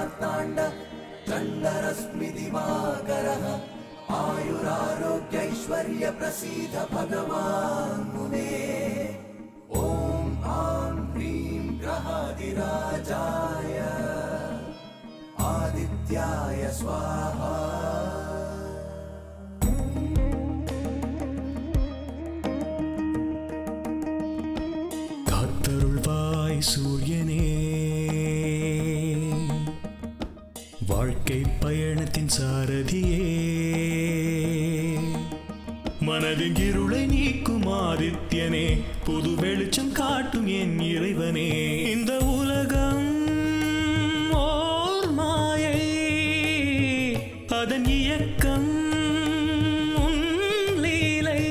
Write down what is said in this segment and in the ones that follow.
मार्ताण्ड चण्डरश्मिदिवाकरः आयुरारोग्यैश्वर्य प्रसीद भगवान् मुने ॐ आं ह्रीं ग्रहादिराजाय आदित्याय स्वाहा காத்தருள்வாய் சூரியனே வாழ்க்கை பயணத்தின் சாரதியே மனதின் இருளை நீக்கும் ஆதித்யனே புது வெளிச்சம் காட்டும் என் இறைவனே இந்த உலகம் ஓர் மாயை அதன் இயக்கம் உன் லீலை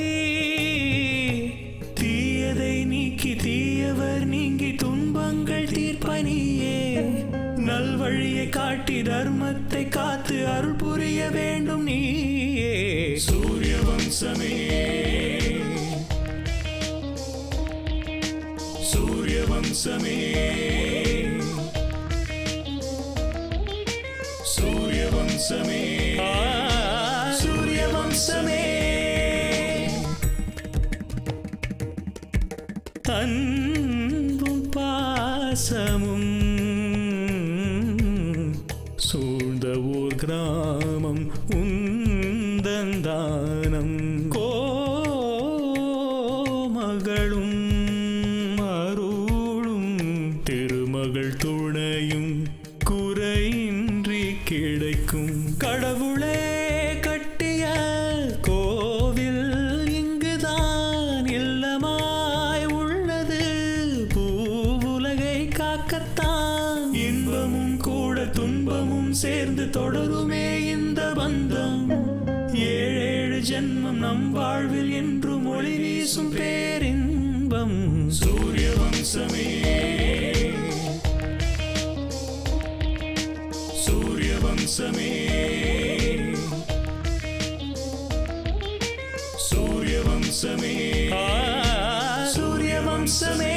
தீயதை நீக்கி தீயவர் நீங்கி துன்பங்கள் தீர்ப்பனியே நல்வழியை காட்டி தர்மத்தை காத்து அருள் புரிய வேண்டும் நீயே சூரிய வம்சமே சூரிய வம்சமே சூரிய வம்சமே சூரிய வம்சமே அன்பும் பாசமும் சூழ்ந்த ஊர் கிராமம் உந்தந்தானம் கோமகளும் அருளும் திருமகள் துணையும் குறையின்றி கிடைக்கும் கடவுளே கட்டிய கோவில் இங்குதான் இல்லமாய் உள்ளது பூவுலகை காக்கத்தான் இன்பமும் கூட துன்பமும் சேர்ந்து தொடருமே இந்த பந்தம் ஏழேழு ஜென்மம் நம் வாழ்வில் என்றும் ஒளி வீசும் பேரின்பம் சூரிய வம்சமே சூரிய வம்சமே சூரிய வம்சமே சூரிய வம்சமே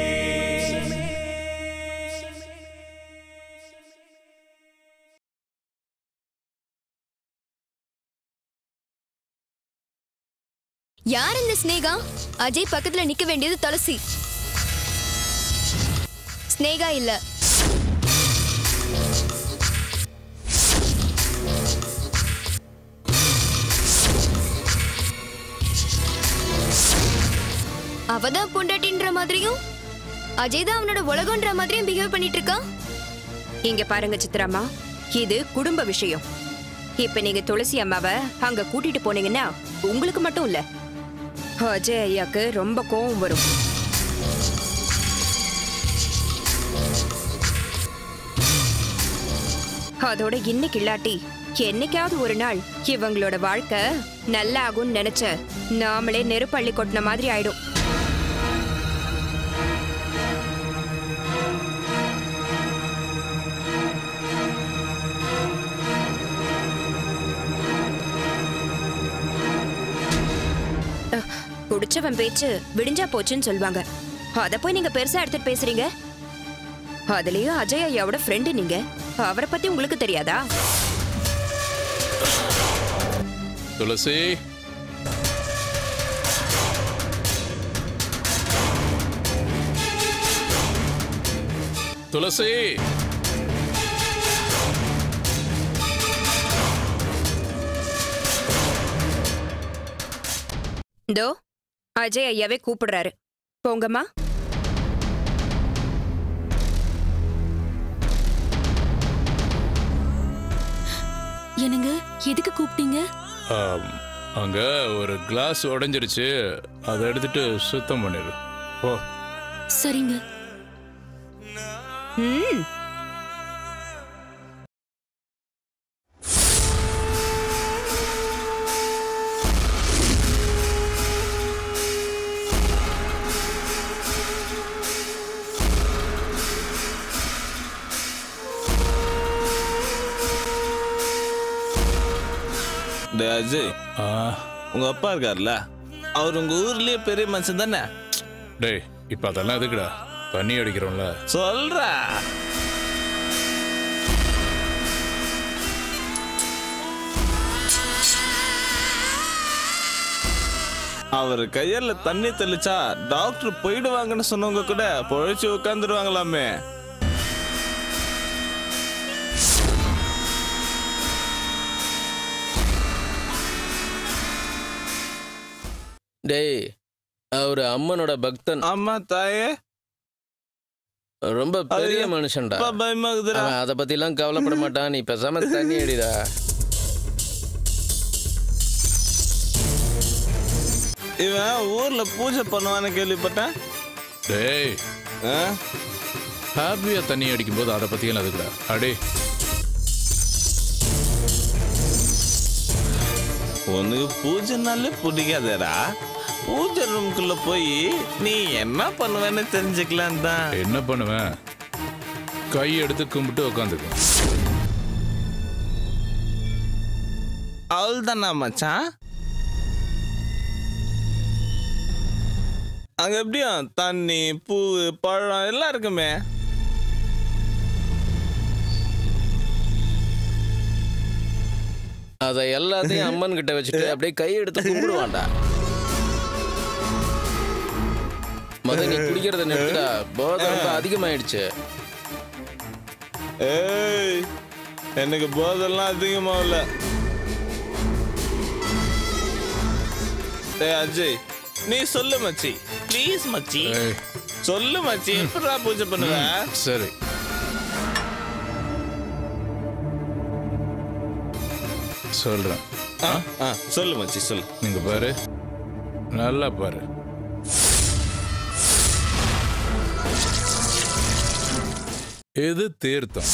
யார் இந்த ஸ்னேகா அஜய் பக்கத்துல நிக்க வேண்டியது துளசி ஸ்னேகா இல்ல அவதான் பொண்டாட்டின்ற மாதிரியும் அஜய் தான் அவனோட உலகன்ற மாதிரியும் பிஹேவ் பண்ணிட்டு இருக்கான் இங்க பாருங்க சித்ராமா இது குடும்ப விஷயம் இப்ப நீங்க துளசி அம்மாவை அங்க கூட்டிட்டு போனீங்கன்னா உங்களுக்கு மட்டும் இல்ல அஜய் ஐயாக்கு ரொம்ப கோவம் வரும் அதோட இன்னைக்கு இல்லாட்டி என்னைக்காவது ஒரு நாள் இவங்களோட வாழ்க்கை நல்லா ஆகும்னு நினைச்ச நாமளே நெருப்பள்ளி கொட்டின மாதிரி ஆயிடும் அஹ், குடிச்சவன் பேச்சு விடிஞ்சா போச்சுன்னு சொல்லுவாங்க அத போய் நீங்க பெருசா எடுத்துட்டு பேசுறீங்க அதுலயும் அஜய் ஐயாவோட ஃப்ரெண்டு நீங்க அவரை பத்தி உங்களுக்கு தெரியாதா துளசி துளசி இதோ அஜய் ஐயாவே கூப்பிடுறாரு போங்கம்மா என்னங்க எதுக்கு கூப்பிட்டீங்க ஆம், அங்க ஒரு கிளாஸ் உடைஞ்சிருச்சு அதை எடுத்துட்டு சுத்தம் பண்ணிடு ஓ சரிங்க ம் டேய் அஜய் ஆ உங்க அப்பா இருக்கார்ல அவர் உங்க ஊர்லயே பெரிய மனுஷன் தானே டேய் இப்ப அதெல்லாம் எதுக்குடா தண்ணி அடிக்கிறோம்ல சொல்றா அவர் கையில தண்ணி தெளிச்சா டாக்டர் போயிடுவாங்கன்னு சொன்னவங்க கூட பொழைச்சு உட்காந்துருவாங்களாமே டேய் அவரு அம்மனோட பக்தன் ஆமா தாயே ரொம்ப பெரிய ஐயோ, மனுஷன்டா அப்பா பயமாகுதுடா அவன் அதை பத்திலாம் கவலைப்பட மாட்டான் நீ பேசாம தண்ணி அடிடா இவன் ஊர்ல பூஜை பண்ணுவான்னு கேள்விப்பட்டேன் டேய் ஆ? ஹாப்பியா தண்ணி அடிக்கும்போது அதை பத்தியெல்லாம் அதுக்குடா அடே உனக்கு பூஜைனாலே பிடிக்காதேடா பூஜை ரூம்குள்ள போய் நீ என்ன பண்ணுவேன்னு தெரிஞ்சுக்கலாம் தான் என்ன பண்ணுவேன் கை எடுத்து கும்பிட்டு உட்காந்துக்கும் அவள் தானா மச்சான் அங்க எப்படியும் தண்ணி பூ பழம் எல்லாம் இருக்குமே அதை எல்லாத்தையும் அம்மன் கிட்ட வச்சுட்டு அப்படியே கை எடுத்து கும்பிடுவான்டா மத நீ குடிக்கிறத நிறுத்துடா போதை ரொம்ப அதிகமாயிடுச்சு ஏய் எனக்கு போதெல்லாம் அதிகமாகல ஏய் அஜய் நீ சொல்லு மச்சி ப்ளீஸ் மச்சி ஏய், சொல்லு மச்சி எப்படா பூஜை பண்ணுவ சரி சொல்றேன் ஆ, ஆ, சொல்லு மச்சி சொல்லு நீங்க பாரு நல்லா பாரு இது தீர்த்தம்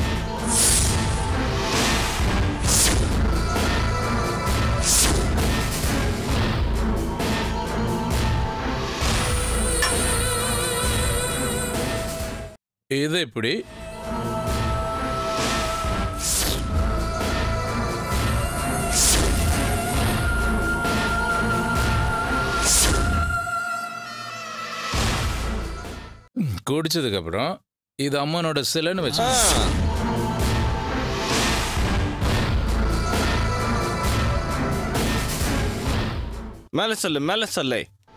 இது இப்படி குடிச்சதுக்கு அப்புறம் இது அம்மனோட சிலைன்னு வச்சு ஆ. மேல சொல்லு மேல சொல்லு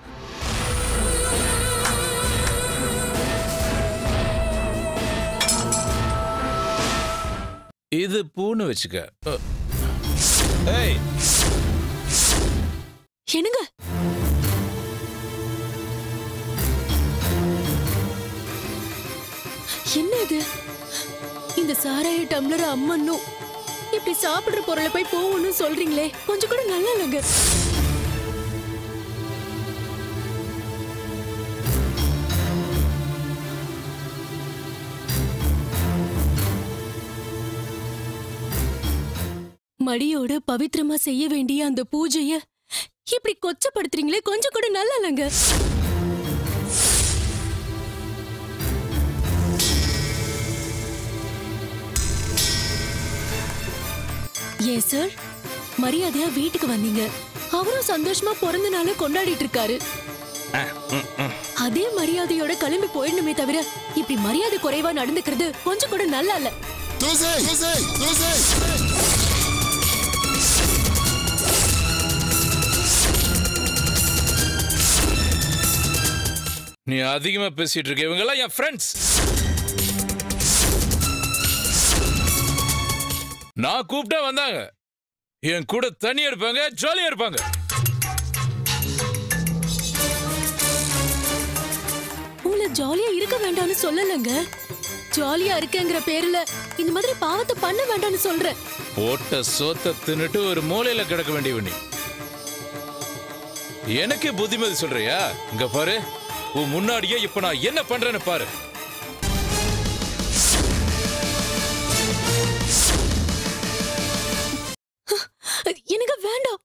இது பூன்னு வச்சுக்க அ, ஏய் என்னங்க என்ன இது இந்த சாராய டம்ளர் அம்மன்னும் இப்படி சாப்பிடுற பொருளை போய் போகணும்னு சொல்றீங்களே கொஞ்சம் கூட நல்லா இல்லைங்க மடியோட பவித்திரமா செய்ய வேண்டிய அந்த பூஜைய இப்படி கொச்சப்படுத்துறீங்களே கொஞ்சம் கூட நல்லா இல்லைங்க ஏன் சார் மரியாதையா வீட்டுக்கு வந்தீங்க அவரும் சந்தோஷமா பிறந்த நாள கொண்டாடிட்டு இருக்காரு அதே மரியாதையோட கிளம்பி போயிடணுமே தவிர இப்படி மரியாதை குறைவா நடந்துக்கிறது கொஞ்சம் கூட நல்லா இல்ல நீ அதிகமா பேசிட்டு இருக்க இவங்க எல்லாம் என் ஃப்ரெண்ட்ஸ் நான் கூப்பிட்டா வந்தாங்க என் கூட தண்ணி எடுப்பாங்க ஜாலியா இருப்பாங்க உங்களை ஜாலியா இருக்க வேண்டாம்னு சொல்லலங்க ஜாலியா இருக்கேங்கிற பேர்ல இந்த மாதிரி பாவத்தை பண்ண வேண்டாம்னு சொல்றேன் போட்ட சோத்த தின்னுட்டு ஒரு மூலையில கிடக்க வேண்டியவ நீ எனக்கே புத்திமதி சொல்றியா இங்க பாரு உன் முன்னாடியே இப்ப நான் என்ன பண்றேன்னு பாரு எனக்கு வேண்டாம்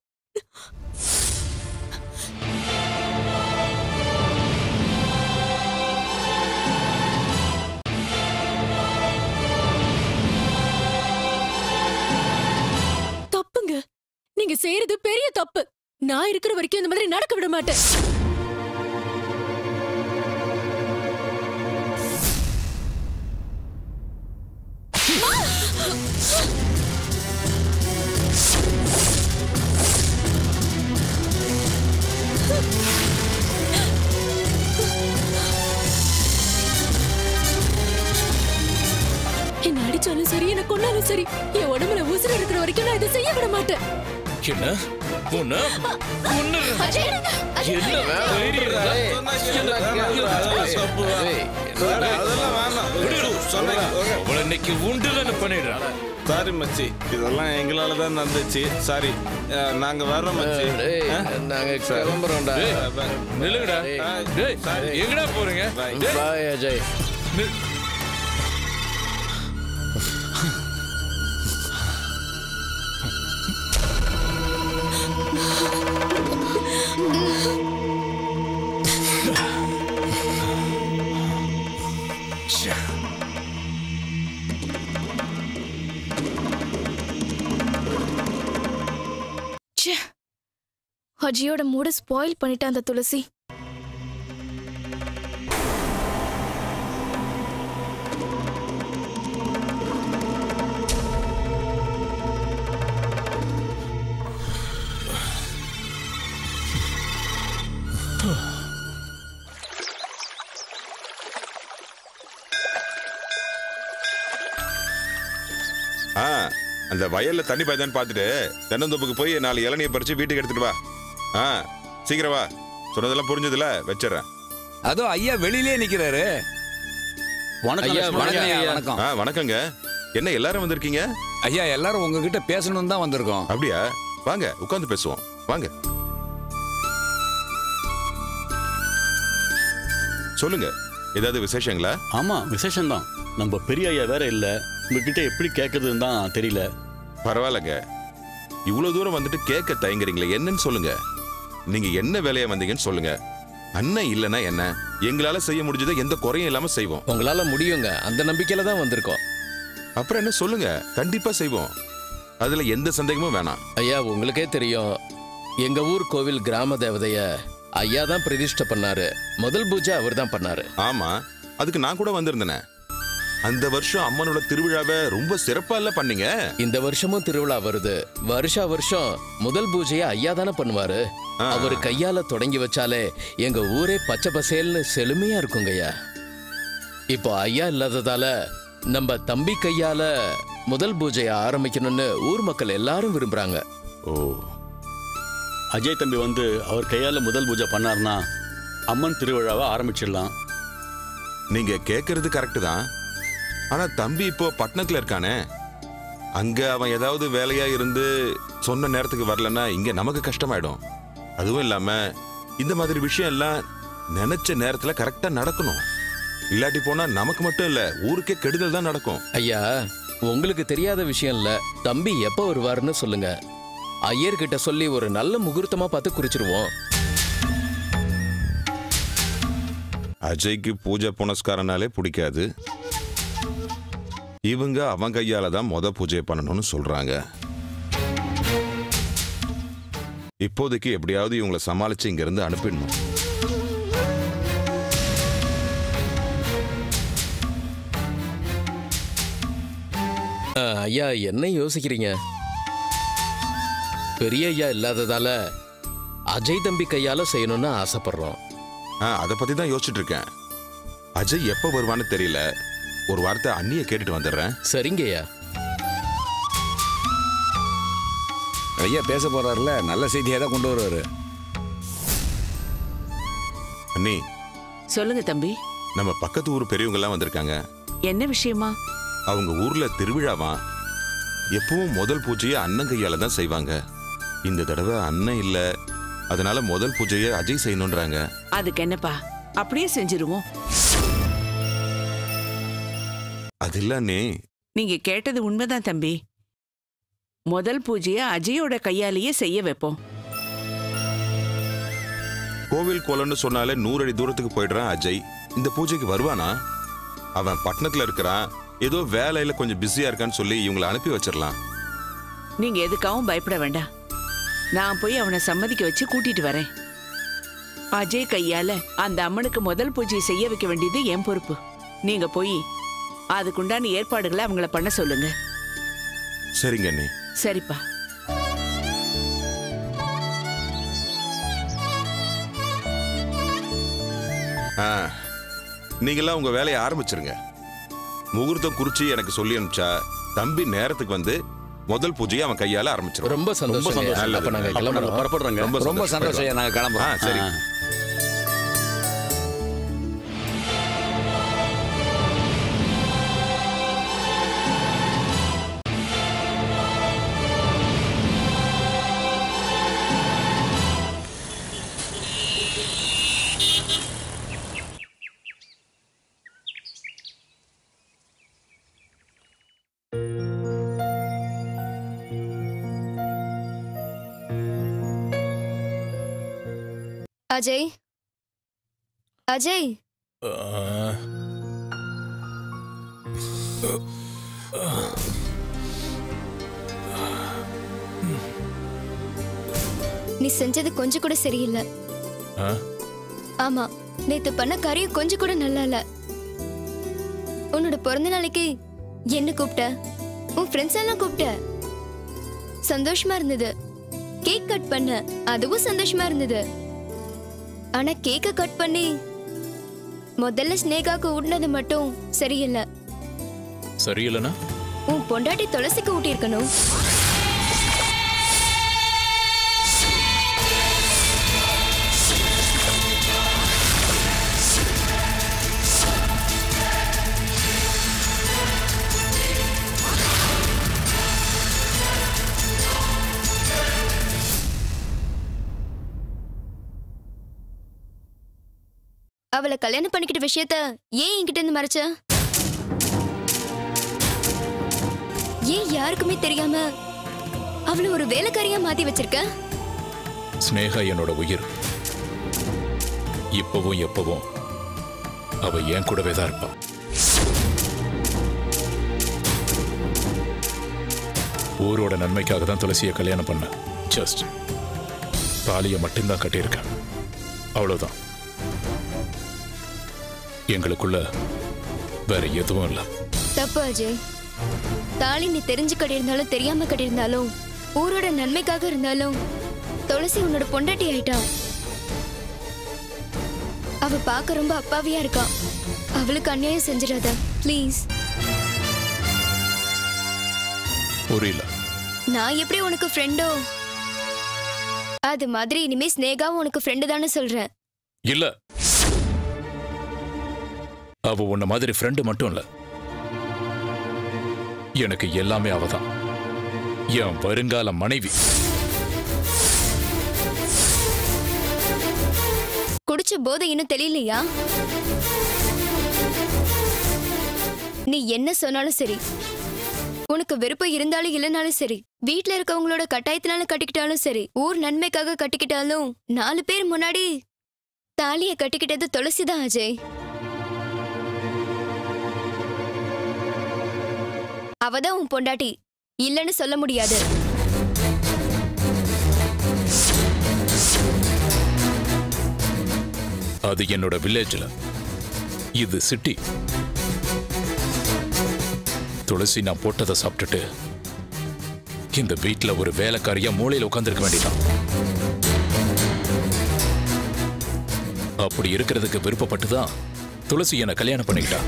தப்புங்க நீங்க செய்யறது பெரிய தப்பு நான் இருக்கிற வரைக்கும் இந்த மாதிரி நடக்க விட மாட்டேன் என்ன அடிச்சாலும் சரி என்ன கொன்னாலும் சரி என் உடம்புல உசுறு இருக்கிற வரைக்கும் நான் இதை செய்ய விட மாட்டேன் என்ன உன்ன உன்ன அஜய் என்ன தைரியம் இருந்தா? அதெல்லாம் வேணாம் சொன்னேன் அவளை இன்னைக்கு உண்டுலன்னு பண்ணிடுறான் சாரி மச்சி இதெல்லாம் எங்களால தான் நடந்துச்சு சாரி நாங்க வர்றோம் மச்சி டேய், ஆ? நாங்க கிளம்புறோம்டா டேய், நில்லுங்கடா டேய் Sorry. எங்கடா போறீங்க டேய், பாய் அஜய் நில். ச்சே அஜியோட மூட ஸ்பாயில் பண்ணிட்டான் அந்த துளசி ஆ அந்த வயல்ல தண்ணி பாய்தான்னு பார்த்துட்டு தென்னந்தோப்புக்கு போய் நாலு இளநியை பறிச்சு வீட்டுக்கு எடுத்துட்டு வா ஆ சீக்கிரம் வா சொன்னதெல்லாம் புரிஞ்சதுல வச்சிடுறேன் அதோ ஐயா வெளியிலே நிக்கிறாரு வணக்கம் ஐயா, லட்சுமணன் வணக்கம் ஐயா. வணக்கம் ஆ வணக்கங்க என்ன எல்லாரும் வந்திருக்கீங்க ஐயா எல்லாரும் உங்ககிட்ட பேசணும்னு தான் வந்திருக்கோம் அப்படியா வாங்க உட்காந்து பேசுவோம் வாங்க சொல்லுங்க ஏதாவது விசேஷங்களா ஆமா விசேஷம்தான் நம்ம பெரிய ஐயா வேற இல்ல உங்ககிட்ட எப்படி கேட்கறதுன்னு தான் தெரியல பரவாயில்லங்க இவ்வளவு தூரம் வந்துட்டு கேட்க தயங்குறீங்களே என்னன்னு சொல்லுங்க நீங்க என்ன வேலையா வந்தீங்கன்னு சொல்லுங்க அண்ணன் இல்லைன்னா என்ன எங்களால செய்ய முடிஞ்சதை எந்த குறையும் இல்லாம செய்வோம் உங்களால முடியுங்க அந்த நம்பிக்கையில தான் வந்திருக்கோம் அப்புறம் என்ன சொல்லுங்க கண்டிப்பா செய்வோம் அதுல எந்த சந்தேகமும் வேணாம் ஐயா உங்களுக்கே தெரியும் எங்க ஊர் கோவில் கிராம தேவதைய ஐயா தான் பிரதிஷ்டை பண்ணாரு முதல் பூஜை அவர் தான் பண்ணாரு ஆமா அதுக்கு நான் கூட வந்திருந்தேனே அந்த வருஷம் அம்மனோட திருவிழாவை ரொம்ப சிறப்பா இல்ல பண்ணீங்க இந்த வருஷமும் திருவிழா வருது வருஷா வருஷம் முதல் பூஜையை ஐயா தானே பண்ணுவாரு ஆ. அவர் கையால தொடங்கி வச்சாலே எங்க ஊரே பச்சை பசேல்னு செழுமையா இருக்குங்க ஐயா இப்போ ஐயா இல்லாததால நம்ம தம்பி கையால முதல் பூஜையை ஆரம்பிக்கணும்னு ஊர் மக்கள் எல்லாரும் விரும்புறாங்க ஓ அஜய் தம்பி வந்து அவர் கையால முதல் பூஜை பண்ணாருன்னா அம்மன் திருவிழாவை ஆரம்பிச்சிடலாம் நீங்க கேக்குறது கரெக்ட் தான் ஆனா தம்பி இப்போ பட்டணத்துல இருக்கானே அங்க அவன் ஏதாவது வேலையா இருந்து சொன்ன நேரத்துக்கு வரலன்னா இங்க நமக்கு கஷ்டமாயிடும் அதுவும் இல்லாம இந்த மாதிரி விஷயம் எல்லாம் நினைச்ச நேரத்துல கரெக்டா நடக்கணும் இல்லாட்டி போனா நமக்கு மட்டும் இல்ல ஊருக்கே கெடுதல் தான் நடக்கும் ஐயா உங்களுக்கு தெரியாத விஷயம் இல்ல தம்பி எப்போ வருவாருன்னு சொல்லுங்க ஐயர்கிட்ட சொல்லி ஒரு நல்ல முகூர்த்தமா பார்த்து குறிச்சிருவோம் அஜய்க்கு பூஜை புனஸ்காரனாலே பிடிக்காது இவங்க அவன் கையால தான் முத பூஜை பண்ணணும்னு சொல்றாங்க இப்போதைக்கு எப்படியாவது இவங்களை சமாளிச்சு இங்க இருந்து அனுப்பிடணும் ஆ, ஐயா என்ன யோசிக்கிறீங்க பெரிய ஐயா இல்லாததால அஜய் தம்பி கையால செய்யணும்னு ஆசைப்படுறோம் ஆ, அதை பத்தி தான் யோசிச்சுட்டு இருக்கேன் அஜய் எப்ப வருவான்னு தெரியல ஒரு வார்த்தை அண்ணிய கேட்டுட்டு வந்துடுறேன் சரிங்கய்யா ஐயா பேச போறாருல நல்ல செய்தியா தான் கொண்டு வருவாரு அண்ணி சொல்லுங்க தம்பி நம்ம பக்கத்து ஊர் பெரியவங்க எல்லாம் வந்திருக்காங்க என்ன விஷயமா அவங்க ஊர்ல திருவிழாவா எப்பவும் முதல் பூஜையை அண்ணன் கையால தான் செய்வாங்க இந்த தடவை அண்ணன் இல்ல அதனால முதல் பூஜையை அஜய் செய்யணுன்றாங்க அதுக்கு என்னப்பா அப்படியே செஞ்சிருவோம் அது இல்ல அண்ணே நீங்க கேட்டது உண்மைதான் தம்பி முதல் பூஜையை அஜயோட கையாலேயே செய்ய வைப்போம் கோவில் குளம்னு சொன்னாலே நூறு அடி தூரத்துக்கு போயிடுறான் அஜய் இந்த பூஜைக்கு வருவானா அவன் பட்டணத்துல இருக்கிறான் ஏதோ வேலையில கொஞ்சம் பிஸியா இருக்கான்னு சொல்லி இவங்களை அனுப்பி வச்சிடலாம் நீங்க எதுக்காகவும் பயப்பட வேண்டாம் நான் போய் அவனை சம்மதிக்க வச்சு கூட்டிட்டு வரேன் அஜய் கையால அந்த அம்மனுக்கு முதல் பூஜை செய்ய வைக்க வேண்டியது என் பொறுப்பு நீங்க போய் அதுக்குண்டான ஏற்பாடுகளை அவங்கள பண்ண சொல்லுங்க சரிங்க அண்ணே சரிப்பா ஆ நீங்களாம் உங்க வேலையை ஆரம்பிச்சிருங்க முகூர்த்தம் குறிச்சு எனக்கு சொல்லி அனுப்பிச்சா தம்பி நேரத்துக்கு வந்து முதல் பூஜையை அவன் கையால ஆரம்பிச்சிருவான் ரொம்ப சந்தோஷம் ஐயா. நல்லது. அப்ப நாங்க அப்ப கிளம்புறோம். நாங்க புறப்படுறோங்க. ரொம்ப சந்தோஷம் ஐயா, நாங்க கிளம்புறோம். ஆ, சரி ஆ. அஜய் அஜய் நீ செஞ்சது கொஞ்சம் கூட சரியில்லை ஆமா நேத்து பண்ண காரியம் கொஞ்சம் கூட நல்லா இல்ல உன்னோட பிறந்த நாளைக்கு என்ன கூப்பிட்ட உன் ஃப்ரெண்ட்ஸ் எல்லாம் கூப்பிட்ட சந்தோஷமா இருந்தது கேக் கட் பண்ண அதுவும் சந்தோஷமா இருந்தது ஆனா கேக்க கட் பண்ணி முதல்ல ஸ்னேகாக்கு ஊட்டினது மட்டும் சரியில்லை சரியில்லைனா உன் பொண்டாட்டி துளசிக்கு ஊட்டி இருக்கணும் அவளை கல்யாணம் பண்ணிக்கிட்ட விஷயத்த ஏன் என்கிட்ட இருந்து மறைச்ச ஏன் யாருக்குமே தெரியாம அவளை ஒரு வேலைக்காரியா மாத்தி வச்சிருக்க ஸ்னேகா என்னோட உயிர் இப்பவும் எப்பவும் அவ என் கூடவே தான் இருப்பா ஊரோட நன்மைக்காக தான் துளசியை கல்யாணம் பண்ண ஜஸ்ட் தாலியை மட்டும்தான் கட்டியிருக்கேன் அவ்வளவுதான் எங்களுக்குள்ள வேற எதுவும் இல்லை தப்பு அஜய் தாலி நீ தெரிஞ்சு கட்டியிருந்தாலும் தெரியாம கட்டியிருந்தாலும் ஊரோட நன்மைக்காக இருந்தாலும் துளசி உன்னோட பொண்டாட்டி ஆயிட்டா அவ பார்க்க ரொம்ப அப்பாவியா இருக்கா அவளுக்கு அநியாயம் செஞ்சிடாத ப்ளீஸ் புரியல நான் எப்படி உனக்கு ஃப்ரெண்டோ அது மாதிரி இனிமே ஸ்னேகாவும் உனக்கு ஃப்ரெண்டு தானே சொல்றேன் இல்ல அவ உன்ன மாதிரி ஃப்ரெண்டு மட்டும் இல்ல எனக்கு எல்லாமே அவதான் என் வருங்கால மனைவி குடிச்ச போதை இன்னும் தெரியலையா நீ என்ன சொன்னாலும் சரி உனக்கு விருப்பம் இருந்தாலும் இல்லைனாலும் சரி வீட்ல இருக்கவங்களோட கட்டாயத்தினால கட்டிக்கிட்டாலும் சரி ஊர் நன்மைக்காக கட்டிக்கிட்டாலும் நாலு பேர் முன்னாடி தாலிய கட்டிக்கிட்டது துளசிதான் அஜய் அவதான் உன் பொண்டாட்டி இல்லைன்னு சொல்ல முடியாது அது என்னோட வில்லேஜ்ல இது சிட்டி துளசி நான் போட்டதை சாப்பிட்டுட்டு இந்த வீட்ல ஒரு வேலைக்காரியா மூலையில உட்கார்ந்திருக்க வேண்டியதான் அப்படி இருக்கிறதுக்கு விருப்பப்பட்டு தான் துளசி என்னை கல்யாணம் பண்ணிக்கிட்டா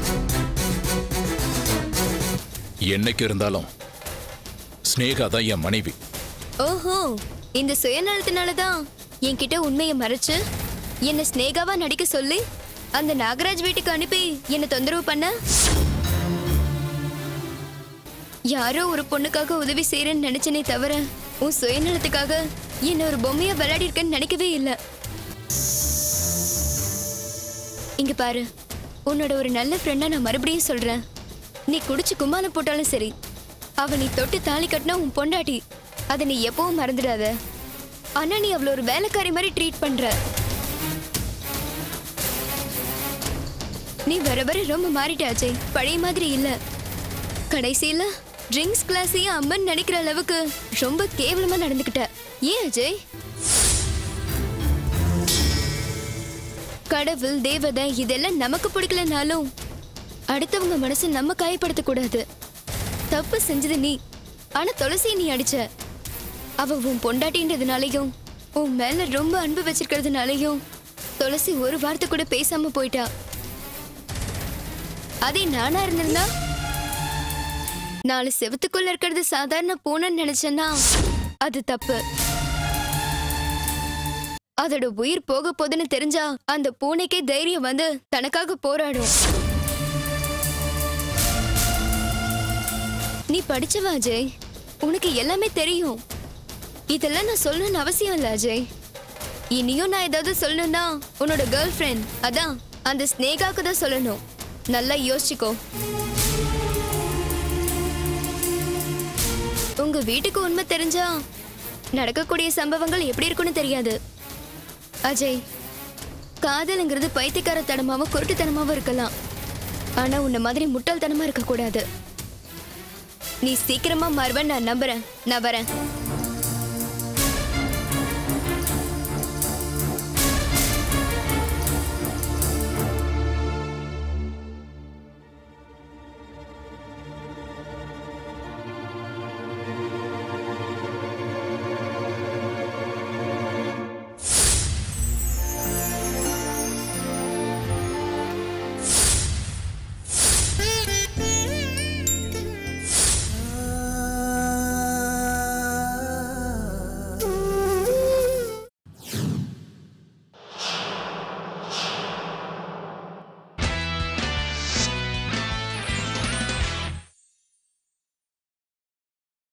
என்னைக்கு இருந்தாலும் ஸ்னேகா தான் என் மனைவி ஓஹோ இந்த சுயநலத்தினாலதான் என்கிட்ட உண்மையை மறைச்சு என்ன ஸ்னேகாவா நடிக்க சொல்லி அந்த நாகராஜ் வீட்டுக்கு அனுப்பி என்ன தொந்தரவு பண்ண யாரோ ஒரு பொண்ணுக்காக உதவி செய்யறேன்னு நினைச்சனே தவிர உன் சுயநலத்துக்காக என்ன ஒரு பொம்மையா விளையாடி இருக்கேன்னு நினைக்கவே இல்லை இங்க பாரு உன்னோட ஒரு நல்ல ஃப்ரெண்டா நான் மறுபடியும் சொல்றேன் நீ குடிச்சு கும்மாலம் போட்டாலும் சரி அவ நீ தொட்டு தாலி கட்டினா உன் பொண்டாட்டி அதை நீ எப்பவும் மறந்துடாத ஆனா நீ அவள ஒரு வேலைக்காரி மாதிரி ட்ரீட் பண்ற நீ வர வர ரொம்ப மாறிட்ட அஜய் பழைய மாதிரி இல்ல கடைசியில ட்ரிங்க்ஸ் கிளாஸையும் அம்மன் நினைக்கிற அளவுக்கு ரொம்ப கேவலமா நடந்துக்கிட்ட ஏன் அஜய் கடவுள் தேவதை இதெல்லாம் நமக்கு பிடிக்கலனாலும் அடுத்தவங்க மனசை நம்ம காயப்படுத்த கூடாது தப்பு செஞ்சது நீ ஆனா துளசி நீ அடிச்ச அவ உன் பொண்டாட்டின்றதுனாலையும் உன் மேல ரொம்ப அன்பு வச்சிருக்கிறதுனாலையும் துளசி ஒரு வார்த்தை கூட பேசாம போயிட்டா அதே நானா இருந்திருந்தா நாலு செவத்துக்குள்ள இருக்கிறது சாதாரண பூனைன்னு நினைச்சேன்னா அது தப்பு அதோட உயிர் போக போகுதுன்னு தெரிஞ்சா அந்த பூனைக்கே தைரியம் வந்து தனக்காக போராடும் நீ படிச்சவ அஜய் உனக்கு எல்லாமே தெரியும் இதெல்லாம் நான் சொல்லணும்னு அவசியம் இல்ல அஜய் இனியும் நான் ஏதாவது சொல்லணும்னா உன்னோட கேர்ள் ஃப்ரெண்ட் அதான் அந்த ஸ்னேகாக்கு தான் சொல்லணும் நல்லா யோசிச்சுக்கோ உங்க வீட்டுக்கு உண்மை தெரிஞ்சா நடக்கக்கூடிய சம்பவங்கள் எப்படி இருக்குன்னு தெரியாது அஜய் காதலுங்கிறது பைத்தியக்காரத்தனமாவும் குருட்டுத்தனமாவும் இருக்கலாம் ஆனா உன்ன மாதிரி முட்டாள்தனமா இருக்கக்கூடாது நீ சீக்கிரமா மாறுவ நான் நம்புறேன் நான் வரேன்